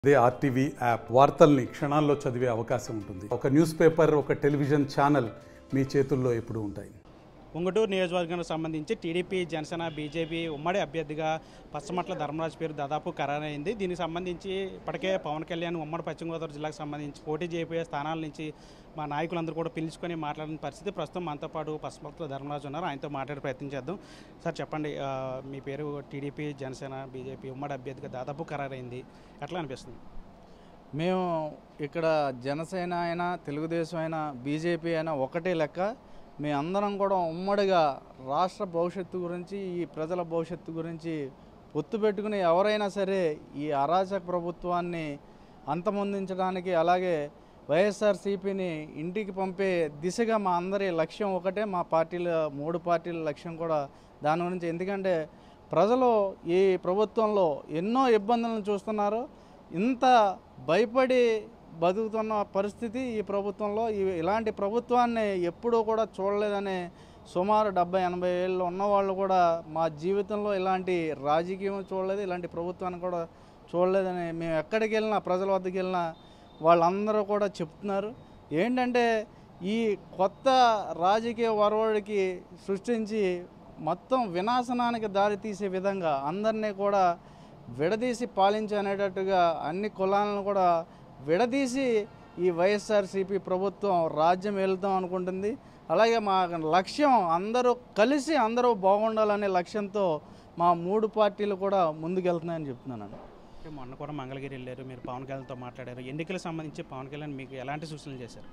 అదే RTV app వార్తల్ని క్షణాల్లో చదివే అవకాశం ఉంటుంది ఒక న్యూస్ పేపర్ ఒక టెలివిజన్ ఛానల్ మీ చేతుల్లో ఎప్పుడూ ఉంటాయి ఉంగటూరు నియోజకవర్గానికి సంబంధించి టీడీపీ జనసేన బీజేపీ ఉమ్మడి అభ్యర్థిగా పచ్చమట్ల ధర్మరాజు పేరు దాదాపు ఖరారైంది దీనికి సంబంధించి ఇప్పటికే పవన్ కళ్యాణ్ ఉమ్మడి పశ్చిమ గోదావరి జిల్లాకు సంబంధించి పోటీ చేయబోయే స్థానాల నుంచి మా నాయకులందరూ కూడా పిలుచుకొని మాట్లాడిన పరిస్థితి ప్రస్తుతం మనతో పాటు పచ్చమట్ల ధర్మరాజు ఉన్నారు ఆయనతో మాట్లాడే ప్రయత్నం చేద్దాం సార్ చెప్పండి ఆ, మీ పేరు టీడీపీ జనసేన బీజేపీ ఉమ్మడి అభ్యర్థిగా దాదాపు ఖరారైంది ఎట్లా అనిపిస్తుంది మేము ఇక్కడ జనసేన అయినా తెలుగుదేశం అయినా బీజేపీ అయినా ఒకటే లెక్క మీ అందరం కూడా ఉమ్మడిగా రాష్ట్ర భవిష్యత్తు గురించి ఈ ప్రజల భవిష్యత్తు గురించి పొత్తు పెట్టుకుని ఎవరైనా సరే ఈ అరాచక ప్రభుత్వాన్ని అంతమొందించడానికి అలాగే వైఎస్ఆర్సీపీని ఇంటికి పంపే దిశగా మా అందరి లక్ష్యం ఒకటే మా పార్టీల మూడు పార్టీల లక్ష్యం కూడా దాని గురించి ఎందుకంటే ప్రజలు ఈ ప్రభుత్వంలో ఎన్నో ఇబ్బందులను చూస్తున్నారు ఇంత భయపడి బతుకుతున్న పరిస్థితి ఈ ప్రభుత్వంలో ఈ- ఇలాంటి ప్రభుత్వాన్ని ఎప్పుడూ కూడా చూడలేదని సుమారు డెబ్బై ఎనభై ఏళ్ళు ఉన్నవాళ్ళు కూడా మా జీవితంలో ఇలాంటి రాజకీయం చూడలేదు ఇలాంటి ప్రభుత్వాన్ని కూడా చూడలేదని మేము ఎక్కడికి వెళ్ళినా ప్రజల వద్దకు వెళ్ళినా వాళ్ళందరూ కూడా చెప్తున్నారు ఏంటంటే ఈ కొత్త రాజకీయ వరవడికి సృష్టించి మొత్తం వినాశనానికి దారి తీసే విధంగా అందరినీ కూడా విడదీసి పాలించనేటట్టుగా అన్ని కులాలను కూడా విడదీసి ఈ వైఎస్ఆర్సీపీ ప్రభుత్వం రాజ్యం వెళ్తాం అనుకుంటుంది అలాగే మా లక్ష్యం అందరూ కలిసి అందరూ బాగుండాలనే లక్ష్యంతో మా మూడు పార్టీలు కూడా ముందుకెళ్తున్నాయని చెప్తున్నాను అంటే మొన్న కూడా మంగళగిరి వెళ్ళారు మీరు పవన్ కళ్యాణ్తో మాట్లాడారు ఎన్నికలకు సంబంధించి పవన్ కళ్యాణ్ మీకు ఎలాంటి సూచనలు చేశారు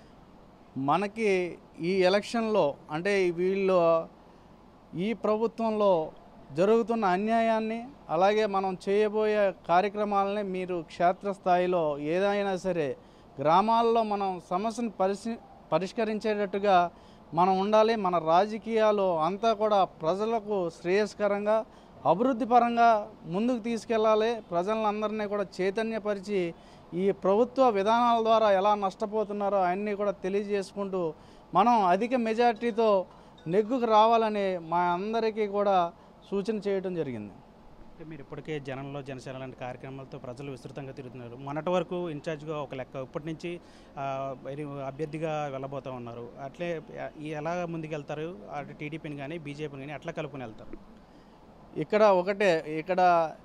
మనకి ఈ ఎలక్షన్లో అంటే వీళ్ళు ఈ ప్రభుత్వంలో జరుగుతున్న అన్యాయాన్ని అలాగే మనం చేయబోయే కార్యక్రమాలని మీరు క్షేత్రస్థాయిలో ఏదైనా సరే గ్రామాల్లో మనం సమస్యను పరిశీ పరిష్కరించేటట్టుగా మనం ఉండాలి మన రాజకీయాలు అంతా కూడా ప్రజలకు శ్రేయస్కరంగా అభివృద్ధి పరంగా ముందుకు తీసుకెళ్ళాలి ప్రజలందరినీ కూడా చైతన్యపరిచి ఈ ప్రభుత్వ విధానాల ద్వారా ఎలా నష్టపోతున్నారో అన్నీ కూడా తెలియజేసుకుంటూ మనం అధిక మెజార్టీతో నెగ్గుకు రావాలని మా అందరికీ కూడా సూచన చేయడం జరిగింది అంటే మీరు ఇప్పటికే జనంలో జనసేన లాంటి కార్యక్రమాలతో ప్రజలు విస్తృతంగా తిరుగుతున్నారు మొన్నటి వరకు ఇన్ఛార్జ్గా ఒక లెక్క ఇప్పటి నుంచి ఆ, మరి అభ్యర్థిగా వెళ్ళబోతూ ఉన్నారు అట్లే ఆ, ఈ ఎలా ముందుకెళ్తారు అటు టీడీపీని కానీ బీజేపీని కానీ అట్లా కలుపుకొని వెళ్తారు ఇక్కడ ఒకటే ఇక్కడ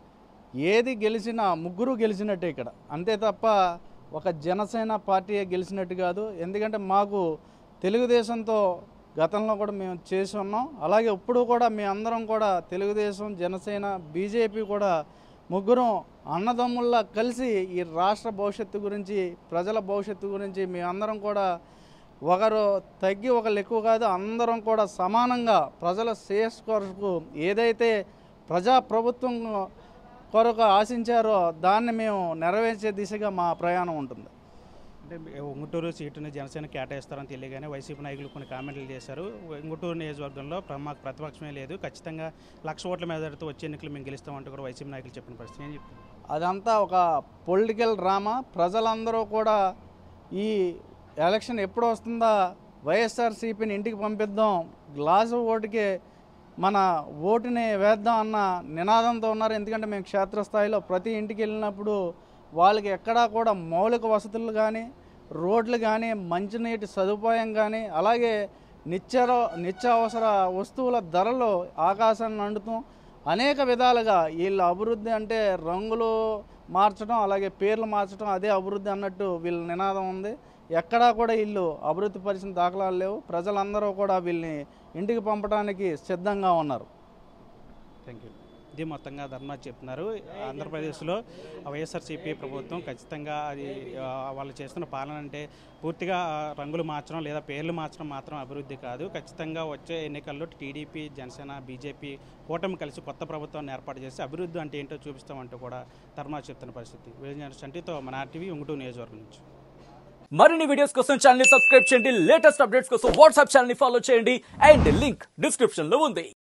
ఏది గెలిచినా ముగ్గురు గెలిచినట్టే ఇక్కడ అంతే తప్ప ఒక జనసేన పార్టీ గెలిచినట్టు కాదు ఎందుకంటే మాకు తెలుగుదేశంతో గతంలో కూడా మేము చేసి ఉన్నాం అలాగే ఇప్పుడు కూడా మీ అందరం కూడా తెలుగుదేశం జనసేన బీజేపీ కూడా ముగ్గురం అన్నదమ్ముల్లా కలిసి ఈ రాష్ట్ర భవిష్యత్తు గురించి ప్రజల భవిష్యత్తు గురించి మీ అందరం కూడా ఒకరు తగ్గి ఒకరు ఎక్కువ కాదు అందరం కూడా సమానంగా ప్రజల శ్రేయస్ కొరకు ఏదైతే ప్రజా ప్రభుత్వం కొరకు ఆశించారో దాన్ని మేము నెరవేర్చే దిశగా మా ప్రయాణం ఉంటుంది అంటే ఉంగుటూరు సీటుని జనసేన కేటాయిస్తారని తెలియగానే వైసీపీ నాయకులు కొన్ని కామెంట్లు చేశారు ఉంగుటూరు నియోజకవర్గంలో ప్ర- మాకు ప్రతిపక్షమే లేదు ఖచ్చితంగా లక్ష ఓట్ల మెజారిటీతో వచ్చే ఎన్నికలు మేము గెలుస్తామంటూ కూడా వైసీపీ నాయకులు చెప్పిన పరిస్థితి ఏం చెప్తారు అదంతా ఒక పొలిటికల్ డ్రామా ప్రజలందరూ కూడా ఈ ఎలక్షన్ ఎప్పుడు వస్తుందా వైఎస్ఆర్సీపీని ఇంటికి పంపిద్దాం గ్లాసు ఓటుకి మన ఓటుని వేద్దాం అన్న నినాదంతో ఉన్నారు ఎందుకంటే మేము క్షేత్రస్థాయిలో ప్రతి ఇంటికి వెళ్ళినప్పుడు వాళ్ళకి ఎక్కడా కూడా మౌలిక వసతులు కానీ రోడ్లు కానీ మంచినీటి సదుపాయం కానీ అలాగే నిత్యర నిత్యావసర వస్తువుల ధరలు ఆకాశాన్ని అండుతాం అనేక విధాలుగా వీళ్ళ అభివృద్ధి అంటే రంగులు మార్చడం అలాగే పేర్లు మార్చడం అదే అభివృద్ధి అన్నట్టు వీళ్ళ నినాదం ఉంది ఎక్కడా కూడా వీళ్ళు అభివృద్ధి పరిచిన దాఖలాలు లేవు ప్రజలందరూ కూడా వీళ్ళని ఇంటికి పంపడానికి సిద్ధంగా ఉన్నారు థ్యాంక్ యూ ఇది మొత్తంగా ధర్మరాజ్ చెప్తున్నారు ఆంధ్రప్రదేశ్లో వైఎస్ఆర్సీపీ ప్రభుత్వం ఖచ్చితంగా అది ఆ, వాళ్ళు చేస్తున్న పాలన అంటే పూర్తిగా ఆ, రంగులు మార్చడం లేదా పేర్లు మార్చడం మాత్రం అభివృద్ధి కాదు ఖచ్చితంగా వచ్చే ఎన్నికల్లో టీడీపీ జనసేన బీజేపీ కూటమి కలిసి కొత్త ప్రభుత్వాన్ని ఏర్పాటు చేసి అభివృద్ధి అంటే ఏంటో చూపిస్తామంటూ కూడా ధర్మరాజ్ చెప్తున్న పరిస్థితి విజయనగరం సంటితో మన ఆర్టీవీ ఉంగుటూరు నియోజకవర్గం నుంచి మరిన్ని వీడియోస్ కోసం ఛానల్ ని సబ్స్క్రైబ్ చేయండి లేటెస్ట్ అప్డేట్స్ కోసం వాట్సాప్ ఛానల్ ని ఫాలో చేయండి అండ్ లింక్ డిస్క్రిప్షన్ లో ఉంది